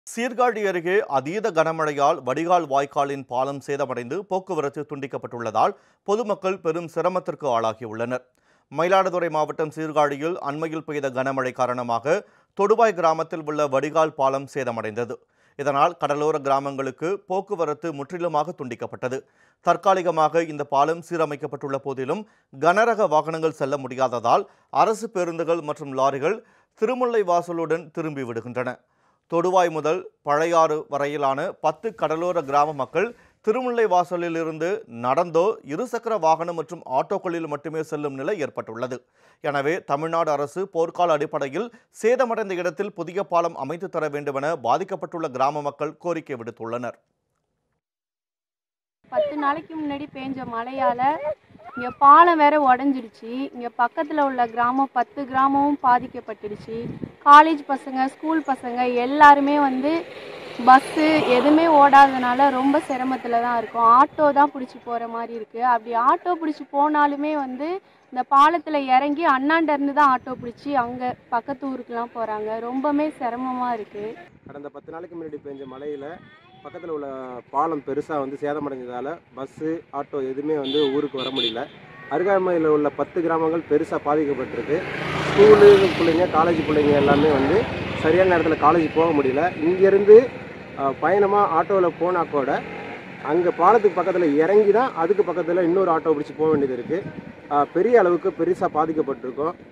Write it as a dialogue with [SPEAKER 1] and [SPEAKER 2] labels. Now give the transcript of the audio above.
[SPEAKER 1] சீர்காழி அருகே அதீத கனமழையால் வடிகால் வாய்க்காலின் பாலம் சேதமடைந்து போக்குவரத்து துண்டிக்கப்பட்டுள்ளதால் பொதுமக்கள் பெரும் சிரமத்திற்கு ஆளாகியுள்ளனர் மயிலாடுதுறை மாவட்டம் சீர்காழியில் அண்மையில் பெய்த கனமழை காரணமாக தொடுவாய் கிராமத்தில் உள்ள வடிகால் பாலம் சேதமடைந்தது இதனால் கடலோர கிராமங்களுக்கு போக்குவரத்து முற்றிலுமாக துண்டிக்கப்பட்டது தற்காலிகமாக இந்த பாலம் சீரமைக்கப்பட்டுள்ள போதிலும் கனரக வாகனங்கள் செல்ல முடியாததால் அரசு பேருந்துகள் மற்றும் லாரிகள் திருமுல்லை வாசலுடன் திரும்பி விடுகின்றன தொடுவாய் முதல் பழையாறு வரையிலான பத்து கடலோர கிராம மக்கள் திருமுல்லை வாசலில் இருந்து நடந்தோ இருசக்கர வாகனம் மற்றும் ஆட்டோக்களில் மட்டுமே செல்லும் நிலை ஏற்பட்டுள்ளது எனவே தமிழ்நாடு அரசு போர்க்கால அடிப்படையில் சேதமடைந்த இடத்தில் புதிய பாலம் அமைத்து தர வேண்டுமென பாதிக்கப்பட்டுள்ள கிராம மக்கள் கோரிக்கை விடுத்துள்ளனர்
[SPEAKER 2] பத்து நாளைக்கு முன்னாடி பேஞ்ச மழையால் இங்கே பாலம் வேற உடஞ்சிடுச்சு இங்கே பக்கத்தில் உள்ள கிராமம் பத்து கிராமமும் பாதிக்கப்பட்டுடுச்சு காலேஜ் பசங்க ஸ்கூல் பசங்க எல்லாருமே வந்து பஸ்ஸு எதுவுமே ஓடாதனால ரொம்ப சிரமத்தில் தான் இருக்கும் ஆட்டோ தான் பிடிச்சி போகிற மாதிரி இருக்குது அப்படி ஆட்டோ பிடிச்சி போனாலுமே வந்து இந்த பாலத்தில் இறங்கி அண்ணாண்டர்னு தான் ஆட்டோ பிடிச்சி அங்கே பக்கத்து ஊருக்குலாம் போகிறாங்க ரொம்பவுமே சிரமமாக இருக்குது
[SPEAKER 3] கடந்த பத்து நாளைக்கு முன்னாடி பெஞ்ச மழையில் பக்கத்தில் உள்ள பாலம் பெருசாக வந்து சேதமடைஞ்சதால் பஸ்ஸு ஆட்டோ எதுவுமே வந்து ஊருக்கு வர முடியல அருகாமையில் உள்ள பத்து கிராமங்கள் பெருசாக பாதிக்கப்பட்டிருக்கு ஸ்கூலு பிள்ளைங்க காலேஜ் பிள்ளைங்க எல்லாமே வந்து சரியான நேரத்தில் காலேஜ் போக முடியல இங்கேருந்து பயணமாக ஆட்டோவில் போனால் கூட அங்கே பாலத்துக்கு பக்கத்தில் இறங்கி தான் அதுக்கு பக்கத்தில் இன்னொரு ஆட்டோ பிடிச்சி போக வேண்டியது இருக்குது பெரிய அளவுக்கு பெருசாக பாதிக்கப்பட்டிருக்கோம்